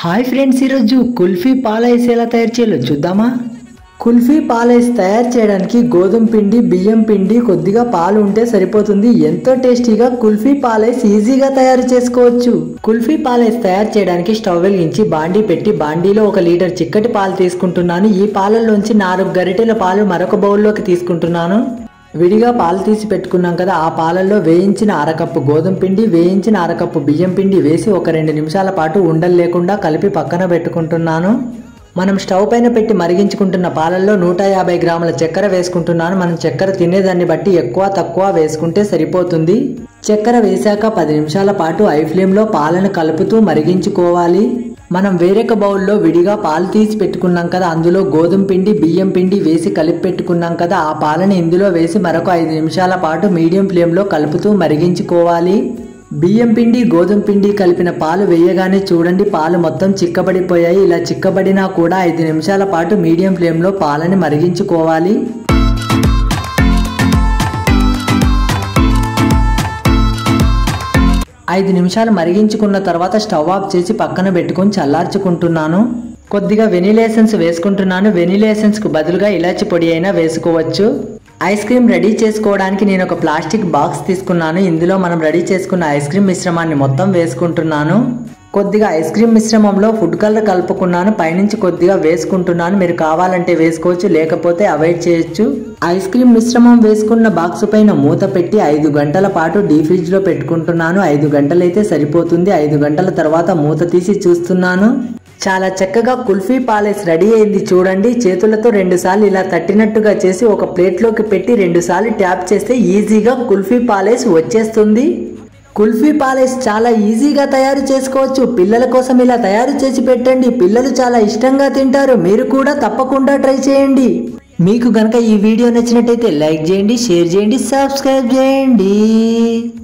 hi friends ఈరోజు కుల్ఫీ పాలైస్ ఎలా తయారు చేయాలో చూద్దామా కుల్ఫీ పాలైస్ తయారు చేయడానికి గోధుమ పిండి బియ్యం పిండి కొద్దిగా పాలు ఉంటే సరిపోతుంది ఎంతో టేస్టీగా కుల్ఫీ పాలైస్ ఈజీగా తయారు చేసుకోవచ్చు కుల్ఫీ పాలైస్ తయారు చేయడానికి స్టవ్ వెలిగించి బాండీ పెట్టి బాండీలో ఒక లీటర్ చిక్కటి పాలు తీసుకుంటున్నాను ఈ పాలల్లోంచి నాలుగు గరిటెల పాలు మరొక బౌల్లోకి తీసుకుంటున్నాను విడిగా పాలు తీసి పెట్టుకున్నాం కదా ఆ పాలల్లో వేయించిన అరకప్పు గోధుమ పిండి వేయించిన అరకప్పు బియ్యం పిండి వేసి ఒక రెండు నిమిషాల పాటు ఉండలు లేకుండా కలిపి పక్కన పెట్టుకుంటున్నాను మనం స్టవ్ పైన పెట్టి మరిగించుకుంటున్న పాలల్లో నూట యాభై గ్రాముల చక్కెర వేసుకుంటున్నాను మనం చక్కెర తినేదాన్ని బట్టి ఎక్కువ తక్కువ వేసుకుంటే సరిపోతుంది చక్కెర వేశాక పది నిమిషాల పాటు ఐ ఫ్లేమ్లో పాలను కలుపుతూ మరిగించుకోవాలి మనం వేరొక బౌల్లో విడిగా పాలు తీసి పెట్టుకున్నాం కదా అందులో గోధుమ పిండి బియ్యం పిండి వేసి కలిపి పెట్టుకున్నాం కదా ఆ పాలని ఇందులో వేసి మరొక ఐదు నిమిషాల పాటు మీడియం ఫ్లేమ్లో కలుపుతూ మరిగించుకోవాలి బియ్యం పిండి గోధుమ పిండి కలిపిన పాలు వేయగానే చూడండి పాలు మొత్తం చిక్కబడిపోయాయి ఇలా చిక్కబడినా కూడా ఐదు నిమిషాల పాటు మీడియం ఫ్లేమ్లో పాలని మరిగించుకోవాలి ఐదు నిమిషాలు మరిగించుకున్న తర్వాత స్టవ్ ఆఫ్ చేసి పక్కన పెట్టుకొని చల్లార్చుకుంటున్నాను కొద్దిగా వెనిలా ఎసెన్స్ వేసుకుంటున్నాను వెనిలా ఎసెన్స్కు బదులుగా ఇలాచి పొడి అయినా వేసుకోవచ్చు ఐస్ క్రీమ్ రెడీ చేసుకోవడానికి నేను ఒక ప్లాస్టిక్ బాక్స్ తీసుకున్నాను ఇందులో మనం రెడీ చేసుకున్న ఐస్ క్రీమ్ మిశ్రమాన్ని మొత్తం వేసుకుంటున్నాను కొద్దిగా ఐస్ క్రీమ్ మిశ్రమంలో ఫుడ్ కలర్ కలుపుకున్నాను పైనుంచి కొద్దిగా వేసుకుంటున్నాను మీరు కావాలంటే వేసుకోవచ్చు లేకపోతే అవాయిడ్ చేయొచ్చు ఐస్ క్రీమ్ మిశ్రమం వేసుకున్న బాక్స్ పైన మూత పెట్టి ఐదు గంటల పాటు డీ ఫ్రిడ్జ్ లో పెట్టుకుంటున్నాను ఐదు గంటలైతే సరిపోతుంది ఐదు గంటల తర్వాత మూత తీసి చూస్తున్నాను చాలా చక్కగా కుల్ఫీ పాలేస్ రెడీ అయింది చూడండి చేతులతో రెండు సార్లు ఇలా తట్టినట్టుగా చేసి ఒక ప్లేట్లోకి పెట్టి రెండు సార్లు ట్యాప్ చేస్తే ఈజీగా కుల్ఫీ పాలేస్ వచ్చేస్తుంది కుల్ఫీ పాలేస్ చాలా ఈజీగా తయారు చేసుకోవచ్చు పిల్లల కోసం ఇలా తయారు చేసి పెట్టండి పిల్లలు చాలా ఇష్టంగా తింటారు మీరు కూడా తప్పకుండా ట్రై చేయండి మీకు గనక ఈ వీడియో నచ్చినట్టయితే లైక్ చేయండి షేర్ చేయండి సబ్స్క్రైబ్ చేయండి